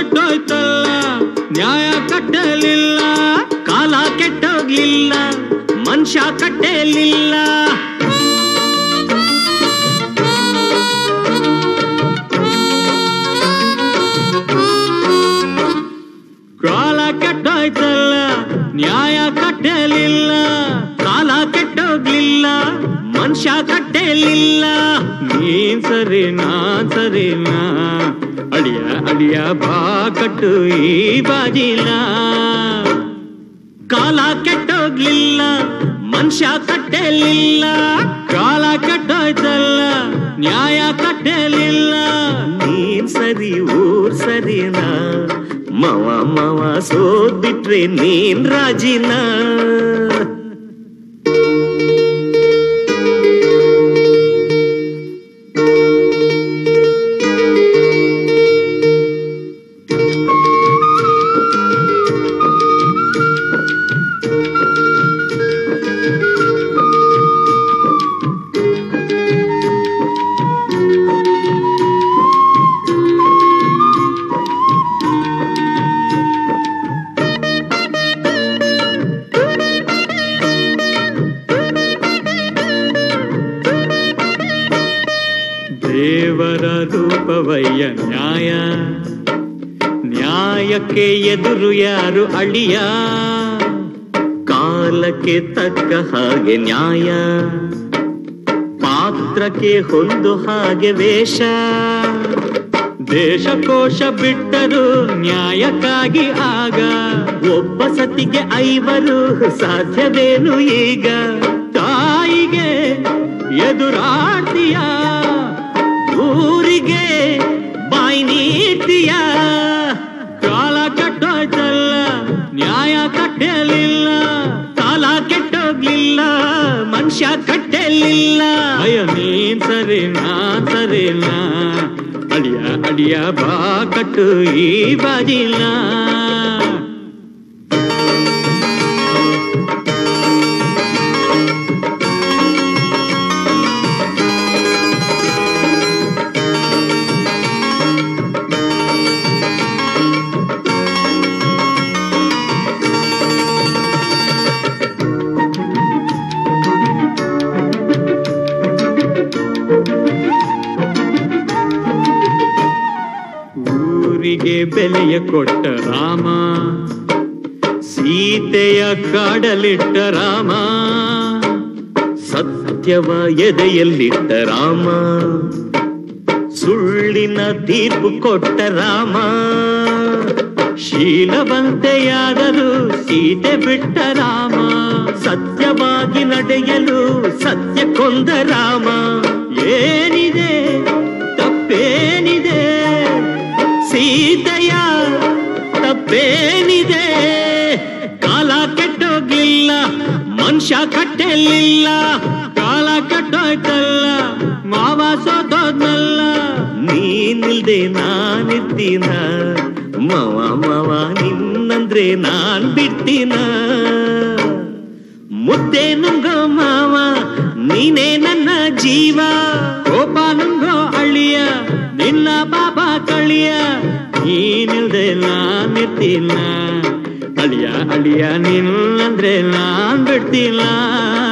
ಕೆಟ್ಟೋಯ್ತಲ್ಲ ನ್ಯಾಯ ಕಟ್ಟಲಿಲ್ಲ ಕಾಲ ಕೆಟ್ಟೋಗ್ಲಿಲ್ಲ ಮನುಷ್ಯ ಕಟ್ಟಲಿಲ್ಲ ಕಾಲ ಕೆಟ್ಟೋಯ್ತಲ್ಲ ನ್ಯಾಯ ಕಟ್ಟಲಿಲ್ಲ ಕಾಲ ಕೆಟ್ಟೋಗ್ಲಿಲ್ಲ ಮನುಷ್ಯ ಕಟ್ಟಲಿಲ್ಲ ನೀನ್ ಸರಿ ನಾನ್ ಸರಿನಾ ಅಡಿಯ ಅಡಿಯ ಬಾ ಕಟ್ಟು ಈ ಬಾಜಿನ ಕಾಲ ಕೆಟ್ಟೋಗ್ಲಿಲ್ಲ ಮನುಷ್ಯ ಕಟ್ಟಲಿಲ್ಲ ಕಾಲ ಕೆಟ್ಟೋಯ್ತಲ್ಲ ನ್ಯಾಯ ಕಟ್ಟಲಿಲ್ಲ ನೀನ್ ಸರಿ ಊರ್ ಸರಿನಾ ಮವ ಮವ ಸೋತ್ ಬಿಟ್ರೆ ನೀನ್ ರಾಜಿನ ದೇವರ ರೂಪವಯ್ಯ ನ್ಯಾಯ ನ್ಯಾಯಕ್ಕೆ ಎದುರು ಯಾರು ಅಳಿಯ ಕಾಲಕ್ಕೆ ತಕ್ಕ ಹಾಗೆ ನ್ಯಾಯ ಪಾತ್ರಕ್ಕೆ ಹೊಂದು ಹಾಗೆ ವೇಷ ದೇಶಕೋಶ ಬಿಟ್ಟರು ನ್ಯಾಯಕ್ಕಾಗಿ ಆಗ ಒಬ್ಬ ಸತಿಗೆ ಐವರು ಸಾಧ್ಯವೇನು ಈಗ ತಾಯಿಗೆ ಎದುರಾಡ್ತೀಯ ಊರಿಗೆ ಬಾಯಿ ನೀಡ್ತೀಯ ಕಾಲ ಕಟ್ಟೋಯ್ತಲ್ಲ ನ್ಯಾಯ ಕಟ್ಟಲಿಲ್ಲ ಕಾಲ ಕೆಟ್ಟೋಗ್ಲಿಲ್ಲ ಮನುಷ್ಯ ಕಟ್ಟಲಿಲ್ಲ ಅಯ್ಯ ನೀನ್ ಸರಿ ನಾನ್ ಸರಿನಾ ಅಡಿಯ ಅಡಿಯ ಬಾ ಕಟ್ಟು ಈ ಬಾಜಿನ ಊರಿಗೆ ಬೆಲೆಯ ಕೊಟ್ಟ ರಾಮ ಸೀತೆಯ ಕಾಡಲಿಟ್ಟ ರಾಮ ಸತ್ಯವ ಎದೆಯಲ್ಲಿಟ್ಟ ರಾಮ ಸುಳ್ಳಿನ ತೀರ್ಪು ಕೊಟ್ಟ ರಾಮ ಶೀಲವಂತೆಯಾದರೂ ಸೀತೆ ಬಿಟ್ಟ ರಾಮ ಸತ್ಯವಾಗಿ ನಡೆಯಲು ಸತ್ಯ ಕೊಂದ ರಾಮ ಏನಿದೆ ತಪ್ಪೇನಿದೆ ಸೀತೆಯ ತಪ್ಪೇನಿದೆ ಕಾಲ ಕೆಟ್ಟೋಗ್ಲಿಲ್ಲ ಮನುಷ್ಯ ಕಟ್ಟಲಿಲ್ಲ ಕಾಲ ಕೆಟ್ಟೋಯ್ತಲ್ಲ ಮಾವ ಸೋತೋದ್ನಲ್ಲ ನೀನಿಲ್ದೆ ನಾನಿದ್ದೀನ ಮವ ಮವ ನಿನ್ನಂದ್ರೆ ನಾನ್ ಬಿಡ್ತೀನ ಮುದ್ದೆ ನುಂಗೋ ಮಾವ ನೀನೇ ನನ್ನ ಜೀವ ಕೋಪ ನುಂಗೋ ಅಳಿಯ ನಿನ್ನ ಪಾಪ ಕಳಿಯ ನೀನಿಲ್ದೆ ನಾನಿರ್ತೀನ ಅಳಿಯ ಅಳಿಯ ನಿನ್ನಂದ್ರೆ ನಾನ್ ಬಿಡ್ತೀನ